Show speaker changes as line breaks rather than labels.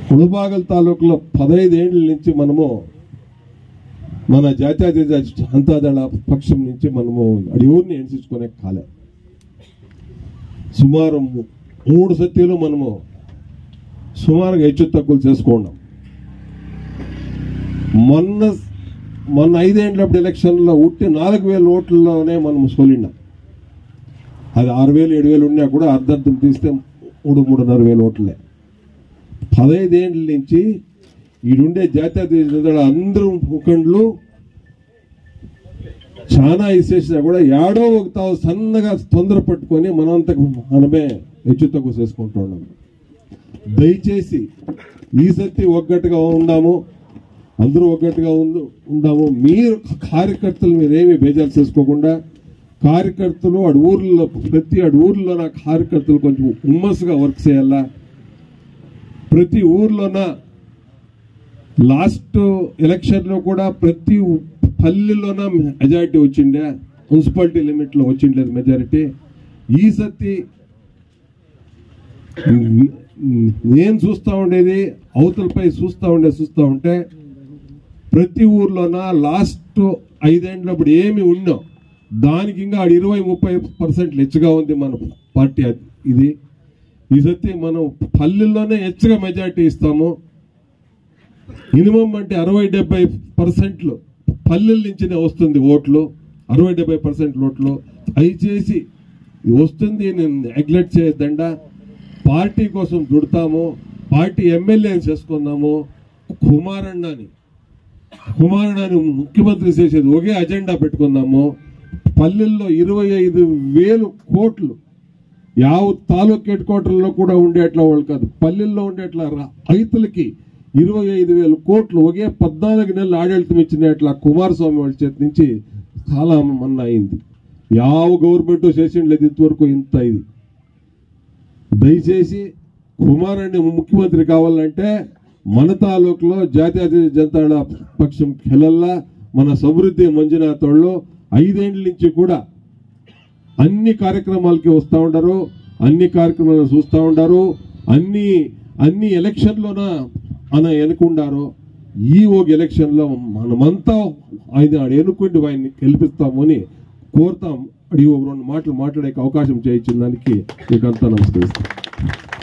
ముళబాగల్ తాలూకులో పదహైదేళ్ల నుంచి మనము మన జాతీయ జనతాదళ పక్షం నుంచి మనము అడియూరిని ఎంచుకునే కాలే సుమారు ము- మూడు సత్యాలు మనము సుమారుగా హెచ్చు తక్కువలు చేసుకున్నాం మొన్న మొన్న ఐదేండ్లప్పుడు ఎలక్షన్లో ఉట్టి నాలుగు వేల ఓట్లలోనే మనం సోలిన్నాం అది ఆరు వేలు ఏడు వేలు ఉన్నా కూడా అర్ధర్థం తీస్తే మూడు మూడున్నర వేల ఓట్లే పదహైదేండ్ల నుంచి ఈడుండే జాతీయ జనతాదళ అందరూ ముఖండ్లు చాలా ఇసేసినా కూడా ఏడో ఒక తావు సన్నగా తొందర పట్టుకొని మనంతకు మనమే హెచ్చు తక్కువ చేసుకుంటూ ఉన్నాం దయచేసి ఈ సత్తి ఒగ్గట్టుగా ఉందాము అందరూ ఒగ్గట్టుగా ఉండు ఉందాము మీరు కార్యకర్తలు మీరు ఏమి బేజారు చేసుకోకుండా కార్యకర్తలు అడు ఊర్లో ప్రతి అడు ఊర్లో నా కార్యకర్తలు కొంచెం ఉమ్మస్సుగా వర్క్ చేయాలా ప్రతి ఊర్లోన లాస్ట్ ఎలక్షన్ లో కూడా ప్రతి పల్లెల్లోన మెజారిటీ వచ్చిండే మున్సిపాలిటీ లిమిట్ లో వచ్చిండలేదు మెజారిటీ ఈ సత్తి నేను చూస్తా ఉండేది అవతలపై చూస్తా ఉండే చూస్తా ఉంటే ప్రతి ఊర్లోన లాస్ట్ ఐదేండ్లప్పుడు ఏమి ఉండో దానికి ఇంకా ఆడ ఇరవై ముప్పై పర్సెంట్ హెచ్చుగా ఉంది మన పార్టీ అది- ఇది ఈ సత్తి మనం పల్లెల్లోనే హెచ్చుగా మెజారిటీ ఇస్తాము మినిమం అంటే అరవై డెబ్బై పర్సెంట్లు పల్లెల నుంచినే వస్తుంది ఓట్లు అరవై డెబ్బై పర్సెంట్ ఓట్లు అవి చేసి ఇది వస్తుంది నేను నెగ్లెక్ట్ చేయొద్దండా పార్టీ కోసం దుడతాము పార్టీ ఎమ్మెల్యేని చేసుకుందాము కుమారಣ್ಣని కుమారಣ್ಣని ముఖ్యమంత్రి చేసేది ఒకే అజెండా పెట్టుకుందాము పల్లెల్లో ఇరవై ఐదు వేలు కోట్లు యావ తాలూకు హెడ్ క్వార్టర్లో కూడా ఉండేట్లా వాళ్ళు కాదు పల్లెల్లో ఉండేట్లా రా- రైతులకి ఇరవై ఐదు వేల కోట్లు ఒకే పద్నాలుగు నెలలు ఆడಳಿతం ఇచ్చినట్లా కుమారస్వామి వాళ్ళ చేతి నుంచి చాలా మన్న అయింది యావ గవర్నమెంట్ చేసిండలేదు ఇంతవరకు ఇంత ఇది దయచేసి కుమారాన్ని ముఖ్యమంత్రి కావాలంటే మన తాలూకులో జాతీయ జనతాళ పక్షం కెలల్లా మన సమృద్ధి మంజునాథ్ వాళ్ళు ఐదేండ్ల నుంచి కూడా అన్ని కార్యక్రమాలకి వస్తూ ఉంటారు అన్ని కార్యక్రమాలు చూస్తూ ఉంటారు అన్ని అన్ని ఎలక్షన్లోన ఆయన ఎన్నుకుంటారు ఈ ఒక ఎలక్షన్లో మనమంతా ఆయన ఆడ ఎన్నుకుంటూ ఆయన్ని గెలిపిస్తామని కోరుతాం అడిగి ఒక రెండు మాటలు మాట్లాడే అవకాశం చేయించిన దానికి మీకు అంతా నమస్కరిస్తాం